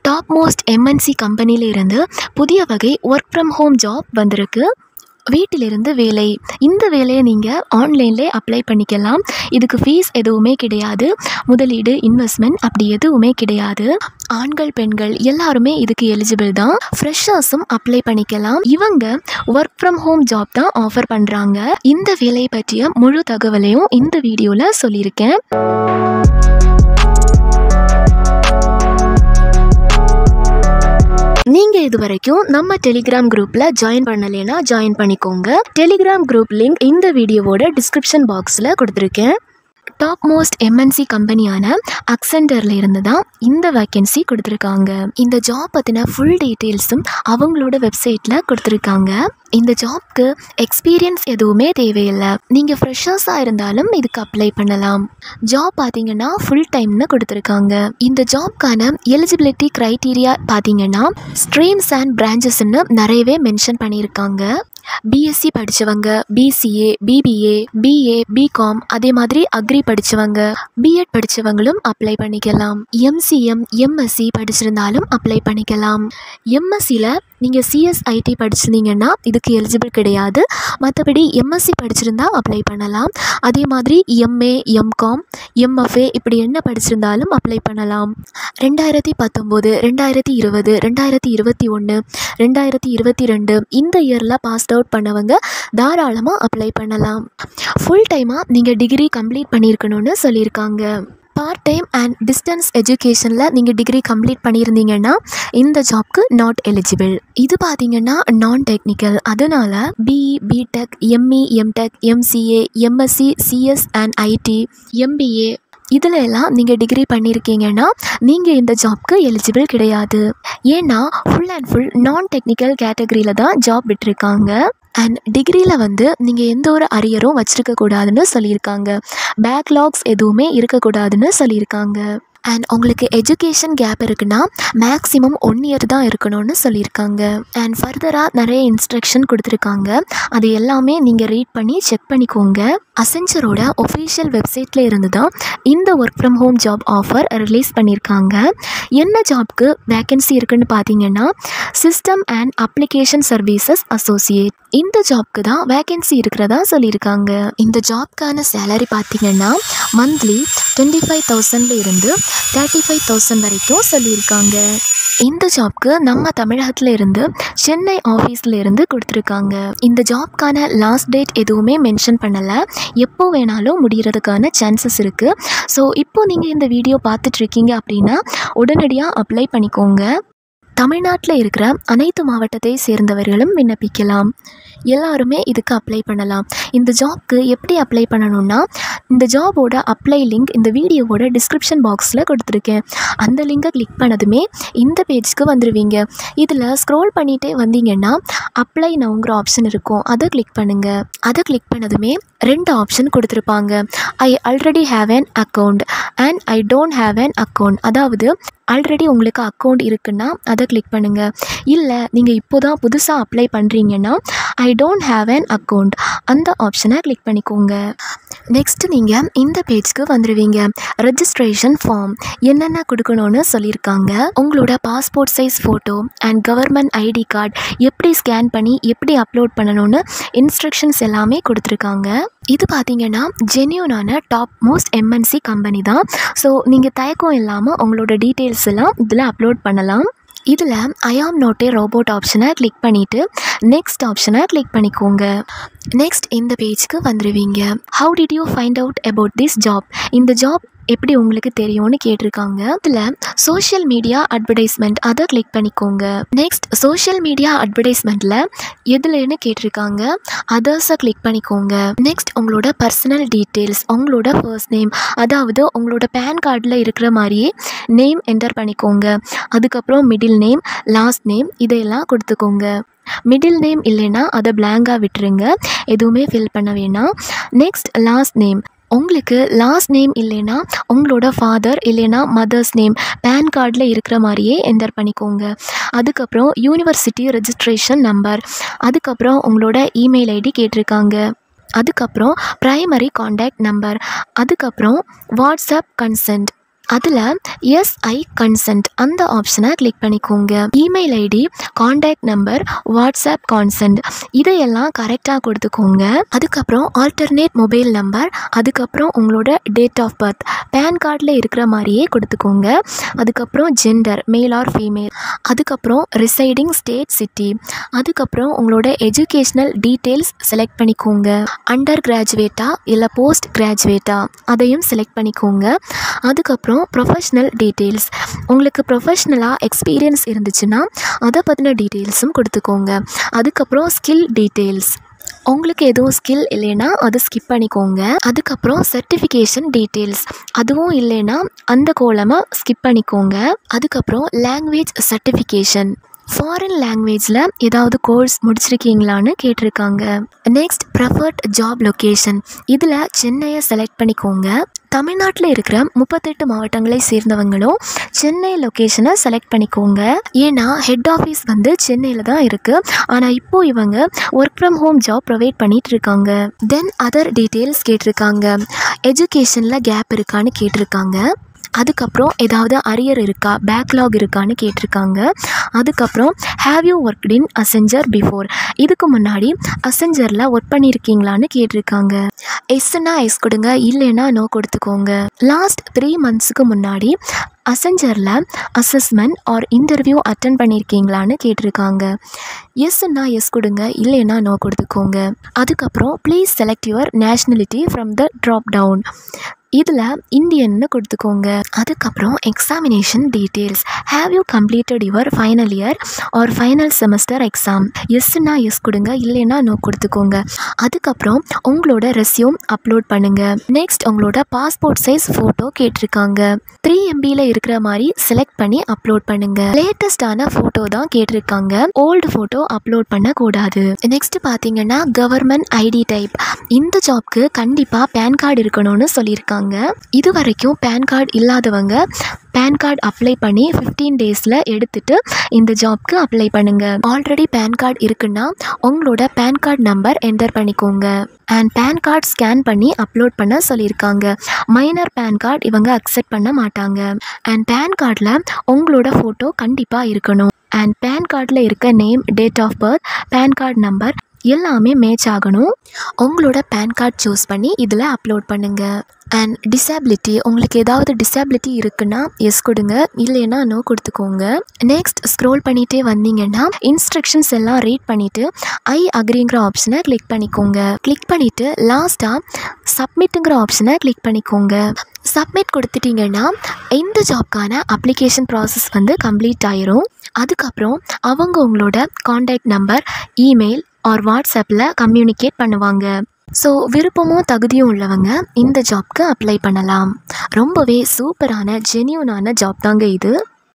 top most MNC கம்பெனியில இருந்து புதிய வகை ஒர்க் ஃப்ரம் ஹோம் ஜாப் வந்திருக்கு வீட்டிலிருந்து வேலை இந்த வேலையை நீங்கள் ஆன்லைன்லேயே அப்ளை பண்ணிக்கலாம் இதுக்கு ஃபீஸ் எதுவுமே கிடையாது முதலீடு இன்வெஸ்ட்மெண்ட் அப்படி எதுவுமே கிடையாது ஆண்கள் பெண்கள் எல்லாருமே இதுக்கு எலிஜிபிள் தான் ஃப்ரெஷர்ஸும் அப்ளை பண்ணிக்கலாம் இவங்க ஒர்க் ஃப்ரம் ஹோம் ஜாப் தான் ஆஃபர் பண்ணுறாங்க இந்த வேலையை பற்றிய முழு தகவலையும் இந்த வீடியோவில் சொல்லியிருக்கேன் நீங்க இது வரைக்கும் நம்ம டெலிகிராம் குரூப்ல ஜாயின் பண்ணலைன்னா ஜாயின் பண்ணிக்கோங்க டெலிகிராம் குரூப் லிங்க் இந்த வீடியோவோட டிஸ்கிரிப்ஷன் பாக்ஸ்ல கொடுத்துருக்கேன் டாப் மோஸ்ட் எம்என்சி கம்பெனியான அக்சென்டரில் இருந்து தான் இந்த வேக்கன்சி கொடுத்துருக்காங்க இந்த ஜாப் பற்றின ஃபுல் டீட்டெயில்ஸும் அவங்களோட வெப்சைட்டில் கொடுத்துருக்காங்க இந்த ஜாப்க்கு எக்ஸ்பீரியன்ஸ் எதுவுமே தேவையில்லை நீங்கள் ஃப்ரெஷர்ஸாக இருந்தாலும் இதுக்கு அப்ளை பண்ணலாம் ஜாப் பார்த்தீங்கன்னா ஃபுல் டைம்னு கொடுத்துருக்காங்க இந்த ஜாப்க்கான எலிஜிபிலிட்டி க்ரைட்டீரியா பார்த்தீங்கன்னா ஸ்ட்ரீம்ஸ் அண்ட் பிரான்ச்சஸ்ன்னு நிறையவே மென்ஷன் பண்ணியிருக்காங்க பிஎஸ்சி படித்தவங்க பிசிஏ பிபிஏ பிஏ பிகாம் அதே மாதிரி அக்ரி படித்தவங்க பிஎட் படித்தவங்களும் அப்ளை பண்ணிக்கலாம் எம்சிஎம் எம்எஸ்சி படிச்சிருந்தாலும் அப்ளை பண்ணிக்கலாம் எம்எஸ்சியில் நீங்கள் சிஎஸ்ஐடி படிச்சிருந்தீங்கன்னா இதுக்கு எலிஜிபிள் கிடையாது மற்றபடி எம்எஸ்சி படிச்சிருந்தா அப்ளை பண்ணலாம் அதே மாதிரி எம்ஏ எம்காம் எம்எஃப்ஏ இப்படி என்ன படிச்சிருந்தாலும் அப்ளை பண்ணலாம் ரெண்டாயிரத்தி பத்தொம்போது ரெண்டாயிரத்தி இருபது ரெண்டாயிரத்தி இருபத்தி ஒன்று ரெண்டாயிரத்தி இருபத்தி ரெண்டு இந்த இயரில் பாஸ்ட் அவுட் பண்ணவங்க தாராளமாக அப்ளை பண்ணலாம் ஃபுல் டைமாக நீங்கள் டிகிரி கம்ப்ளீட் பண்ணியிருக்கணும்னு சொல்லியிருக்காங்க பார்ட் டைம் அண்ட் டிஸ்டன்ஸ் எஜுகேஷனில் நீங்கள் டிகிரி கம்ப்ளீட் பண்ணியிருந்தீங்கன்னா இந்த ஜாப்க்கு நாட் எலிஜிபிள் இது பார்த்தீங்கன்னா நான் டெக்னிக்கல் அதனால் BE BTech ME MTech MCA MSc CS and IT MBA இதில் எல்லாம் நீங்கள் டிகிரி பண்ணியிருக்கீங்கன்னா நீங்கள் இந்த ஜாப்க்கு எலிஜிபிள் கிடையாது ஏன்னா full and full non technical கேட்டகரியில் தான் ஜாப் விட்டுருக்காங்க அண்ட் டிகிரியில் வந்து நீங்கள் எந்த ஒரு அரியரும் வச்சுருக்க கூடாதுன்னு சொல்லியிருக்காங்க பேக்லாக்ஸ் எதுவுமே இருக்கக்கூடாதுன்னு சொல்லியிருக்காங்க அண்ட் உங்களுக்கு எஜுகேஷன் கேப் இருக்குன்னா மேக்ஸிமம் ஒன் இயர் தான் இருக்கணும்னு சொல்லியிருக்காங்க அண்ட் ஃபர்தராக நிறைய இன்ஸ்ட்ரக்ஷன் கொடுத்துருக்காங்க அது எல்லாமே நீங்கள் ரீட் பண்ணி செக் பண்ணிக்கோங்க அசென்ச்சரோட ஒஃபிஷியல் வெப்சைட்டில் இருந்து தான் இந்த work from home job offer release பண்ணியிருக்காங்க என்ன ஜாப்க்கு வேக்கன்சி இருக்குன்னு பார்த்தீங்கன்னா system and application services associate இந்த ஜாப்க்கு தான் வேக்கன்சி இருக்கிறதா சொல்லியிருக்காங்க இந்த ஜாப்க்கான சேலரி பார்த்தீங்கன்னா மந்த்லி டுவெண்ட்டி ஃபைவ் தௌசண்ட்ல இருந்து தேர்ட்டி ஃபைவ் தௌசண்ட் வரைக்கும் சொல்லியிருக்காங்க இந்த ஜாப்க்கு நம்ம தமிழகத்தில் இருந்து சென்னை ஆஃபீஸில் இருந்து கொடுத்துருக்காங்க இந்த ஜாப்க்கான லாஸ்ட் டேட் எதுவுமே மென்ஷன் பண்ணலை எப்போ வேணாலும் முடிகிறதுக்கான சான்சஸ் இருக்குது ஸோ இப்போ நீங்கள் இந்த வீடியோ பார்த்துட்ருக்கீங்க அப்படின்னா உடனடியாக அப்ளை பண்ணிக்கோங்க தமிழ்நாட்டில் இருக்கிற அனைத்து மாவட்டத்தை சேர்ந்தவர்களும் விண்ணப்பிக்கலாம் எல்லாருமே இதுக்கு அப்ளை பண்ணலாம் இந்த ஜாப்க்கு எப்படி அப்ளை பண்ணணும்னா இந்த ஜாபோட அப்ளை லிங்க் இந்த வீடியோவோட டிஸ்கிரிப்ஷன் பாக்ஸில் கொடுத்துருக்கேன் அந்த லிங்கை கிளிக் பண்ணதுமே இந்த பேஜ்க்கு வந்துடுவீங்க இதில் ஸ்க்ரோல் பண்ணிகிட்டே வந்தீங்கன்னா அப்ளை நவுங்கிற ஆப்ஷன் இருக்கும் அதை கிளிக் பண்ணுங்கள் அதை கிளிக் பண்ணதுமே ரெண்டு ஆப்ஷன் கொடுத்துருப்பாங்க I already have an account and I don't have an account அதாவது ஆல்ரெடி உங்களுக்கு அக்கௌண்ட் இருக்குன்னா அதை கிளிக் பண்ணுங்கள் இல்லை நீங்கள் இப்போ தான் புதுசாக அப்ளை பண்ணுறீங்கன்னா I don't have an account அந்த ஆப்ஷனை கிளிக் பண்ணிக்கோங்க நெக்ஸ்ட் நீங்கள் இந்த பேஜ்க்கு வந்துடுவீங்க ரெஜிஸ்ட்ரேஷன் ஃபார்ம் என்னென்ன கொடுக்கணும்னு சொல்லியிருக்காங்க உங்களோட passport size photo and government ID card எப்படி ஸ்கேன் பண்ணி எப்படி அப்லோட் பண்ணணும்னு இன்ஸ்ட்ரக்ஷன்ஸ் எல்லாமே கொடுத்துருக்காங்க இது பார்த்தீங்கன்னா ஜென்யூனான டாப் மோஸ்ட் எம்என்சி கம்பெனி தான் ஸோ நீங்கள் தயக்கம் இல்லாமல் உங்களோட டீட்டெயில்ஸ் எல்லாம் இதில் அப்லோட் பண்ணலாம் இதில் ஐஆம் நோட்டே ரோபோட் ஆப்ஷனை கிளிக் பண்ணிவிட்டு நெக்ஸ்ட் ஆப்ஷனை கிளிக் பண்ணிக்கோங்க நெக்ஸ்ட் இந்த பேஜ்க்கு வந்துடுவீங்க how did you find out about this job இந்த ஜாப் எப்படி உங்களுக்கு தெரியும்னு கேட்டிருக்காங்க இதில் சோஷியல் மீடியா அட்வர்டைஸ்மெண்ட் அதை கிளிக் பண்ணிக்கோங்க நெக்ஸ்ட் சோஷியல் மீடியா அட்வர்டைஸ்மெண்ட்டில் எதுலன்னு கேட்டிருக்காங்க அதர்ஸை கிளிக் பண்ணிக்கோங்க நெக்ஸ்ட் உங்களோட பர்சனல் டீட்டெயில்ஸ் உங்களோட ஃபர்ஸ்ட் நேம் அதாவது உங்களோட பேன் கார்டில் இருக்கிற மாதிரியே நேம் என்டர் பண்ணிக்கோங்க அதுக்கப்புறம் மிடில் நேம் லாஸ்ட் நேம் இதையெல்லாம் கொடுத்துக்கோங்க மிடில் நேம் இல்லைன்னா அதை பிளாங்காக விட்டுருங்க எதுவுமே ஃபில் பண்ண வேணாம் நெக்ஸ்ட் லாஸ்ட் நேம் உங்களுக்கு லாஸ்ட் நேம் இல்லைன்னா உங்களோட ஃபாதர் இல்லைன்னா மதர்ஸ் நேம் பேன் கார்டில் இருக்கிற மாதிரியே என்டர் பண்ணிக்கோங்க அதுக்கப்புறம் யூனிவர்சிட்டி ரெஜிஸ்ட்ரேஷன் நம்பர் அதுக்கப்புறம் உங்களோட இமெயில் ஐடி கேட்டிருக்காங்க அதுக்கப்புறம் ப்ரைமரி காண்டாக்ட் நம்பர் அதுக்கப்புறம் வாட்ஸ்அப் கன்சென்ட் அதில் எஸ் ஐ கன்சென்ட் அந்த ஆப்ஷனை கிளிக் பண்ணிக்கோங்க email ID contact number WhatsApp consent இதையெல்லாம் கரெக்டாக கொடுத்துக்கோங்க அதுக்கப்புறம் ஆல்டர்னேட் மொபைல் நம்பர் அதுக்கப்புறம் உங்களோட டேட் ஆஃப் பர்த் பேன் கார்டில் இருக்கிற மாதிரியே கொடுத்துக்கோங்க அதுக்கப்புறம் ஜெண்டர் மேல் ஆர் ஃபீமேல் அதுக்கப்புறம் ரிசைடிங் ஸ்டேட் சிட்டி அதுக்கப்புறம் உங்களோட எஜுகேஷ்னல் டீட்டெயில்ஸ் செலக்ட் பண்ணிக்கோங்க அண்டர் கிராஜுவேட்டா இல்லை போஸ்ட் கிராஜுவேட்டா அதையும் செலக்ட் பண்ணிக்கோங்க அதுக்கப்புறம் ப்ரொஃபஷ்னல் டீட்டெயில்ஸ் உங்களுக்கு ப்ரொஃபஷ்னலாக எக்ஸ்பீரியன்ஸ் இருந்துச்சுன்னா அதை பற்றின டீட்டெயில்ஸும் கொடுத்துக்கோங்க அதுக்கப்புறம் ஸ்கில் டீட்டெயில்ஸ் உங்களுக்கு எதுவும் ஸ்கில் இல்லைன்னா அதை ஸ்கிப் பண்ணிக்கோங்க அதுக்கப்புறம் சர்டிஃபிகேஷன் டீட்டெயில்ஸ் அதுவும் இல்லைன்னா அந்த கோலமை ஸ்கிப் பண்ணிக்கோங்க அதுக்கப்புறம் லாங்குவேஜ் சர்டிஃபிகேஷன் ஃபாரின் லாங்குவேஜில் ஏதாவது கோர்ஸ் முடிச்சிருக்கீங்களான்னு கேட்டிருக்காங்க நெக்ஸ்ட் ப்ரெஃபர்ட் ஜாப் லொக்கேஷன் இதில் சென்னையை செலக்ட் பண்ணிக்கோங்க தமிழ்நாட்டில் இருக்கிற முப்பத்தெட்டு மாவட்டங்களை சேர்ந்தவங்களும் சென்னை லொக்கேஷனை செலக்ட் பண்ணிக்கோங்க ஏன்னா ஹெட் ஆஃபீஸ் வந்து சென்னையில் தான் இருக்குது ஆனால் இப்போ இவங்க work from home job provide பண்ணிட்டு இருக்காங்க தென் அதர் டீட்டெயில்ஸ் கேட்டிருக்காங்க எஜுகேஷனில் கேப் இருக்கான்னு கேட்டிருக்காங்க அதுக்கப்புறம் ஏதாவது அரியர் இருக்கா பேக்லாக் இருக்கான்னு கேட்டிருக்காங்க அதுக்கப்புறம் have you work in Accenture before இதுக்கு முன்னாடி அசெஞ்சரில் ஒர்க் பண்ணியிருக்கீங்களான்னு கேட்டிருக்காங்க எஸ்ன்னா எஸ் கொடுங்க இல்லைன்னா நோ கொடுத்துக்கோங்க லாஸ்ட் த்ரீ மந்த்ஸுக்கு முன்னாடி அசெஞ்சரில் அசஸ்மெண்ட் ஆர் இன்டர்வியூ அட்டன் பண்ணியிருக்கீங்களான்னு கேட்டிருக்காங்க எஸ்ன்னா எஸ் கொடுங்க இல்லைன்னா நோ கொடுத்துக்கோங்க அதுக்கப்புறம் please select your nationality from the drop down இதில் இந்தியன்னு கொடுத்துக்கோங்க அதுக்கப்புறம் examination details have you completed your final year or final semester exam எஸ்ன்னா எஸ் கொடுங்க இல்லைன்னா நோ கொடுத்துக்கோங்க அதுக்கப்புறம் உங்களோட ரெஸ்யூம் அப்லோட் பண்ணுங்கள் நெக்ஸ்ட் உங்களோட பாஸ்போர்ட் சைஸ் ஃபோட்டோ கேட்டிருக்காங்க த்ரீ எம்பியில் இருக்கிற மாதிரி செலக்ட் பண்ணி அப்லோட் பண்ணுங்க லேட்டஸ்டான ஃபோட்டோ தான் கேட்டிருக்காங்க ஓல்டு ஃபோட்டோ அப்லோட் பண்ணக்கூடாது நெக்ஸ்ட் பார்த்தீங்கன்னா கவர்மெண்ட் ஐடி டைப் இந்த ஜாப்க்கு கண்டிப்பாக பேன் கார்டு இருக்கணும்னு சொல்லியிருக்காங்க இது வரைக்கும் பேன் கார்டு இல்லாதவங்க பேன் கார்டு அப்ளை பண்ணி ஃபிஃப்டீன் டேஸில் எடுத்துட்டு இந்த ஜாப்க்கு அப்ளை பண்ணுங்க ஆல்ரெடி பேன் கார்டு இருக்குன்னா உங்களோட பேன் கார்டு நம்பர் என்டர் பண்ணிக்கோங்க அண்ட் பேன் கார்டு ஸ்கேன் பண்ணி அப்லோட் பண்ண சொல்லியிருக்காங்க மைனர் பேன் கார்டு இவங்க அக்செப்ட் பண்ண மாட்டாங்க அண்ட் பேன் கார்டில் உங்களோட ஃபோட்டோ கண்டிப்பாக இருக்கணும் அண்ட் பேன் கார்டில் இருக்க name date of birth PAN card number எல்லாமே மேட்ச் ஆகணும் உங்களோட பேன் கார்டு சூஸ் பண்ணி இதில் அப்லோட் பண்ணுங்கள் அண்ட் டிசபிலிட்டி உங்களுக்கு ஏதாவது டிசபிலிட்டி இருக்குன்னா எஸ் கொடுங்க இல்லைன்னா நோ கொடுத்துக்கோங்க நெக்ஸ்ட் ஸ்க்ரோல் பண்ணிகிட்டே வந்தீங்கன்னா இன்ஸ்ட்ரக்ஷன்ஸ் எல்லாம் ரீட் பண்ணிவிட்டு ஐ அக்ரிங்கிற ஆப்ஷனை கிளிக் பண்ணிக்கோங்க கிளிக் பண்ணிவிட்டு லாஸ்ட்டாக சப்மிட்டுங்கிற ஆப்ஷனை கிளிக் பண்ணிக்கோங்க சப்மிட் கொடுத்துட்டிங்கன்னா இந்த ஜாப்க்கான அப்ளிகேஷன் ப்ராசஸ் வந்து கம்ப்ளீட் ஆயிரும் அதுக்கப்புறம் அவங்க உங்களோட காண்டாக்ட் நம்பர் இமெயில் ஆர் வாட்ஸ்அப்பில் கம்யூனிகேட் பண்ணுவாங்க ஸோ விருப்பமும் தகுதியும் உள்ளவங்க இந்த ஜாப்க்கு அப்ளை பண்ணலாம் ரொம்பவே சூப்பரான ஜென்யூனான ஜாப் தாங்க இது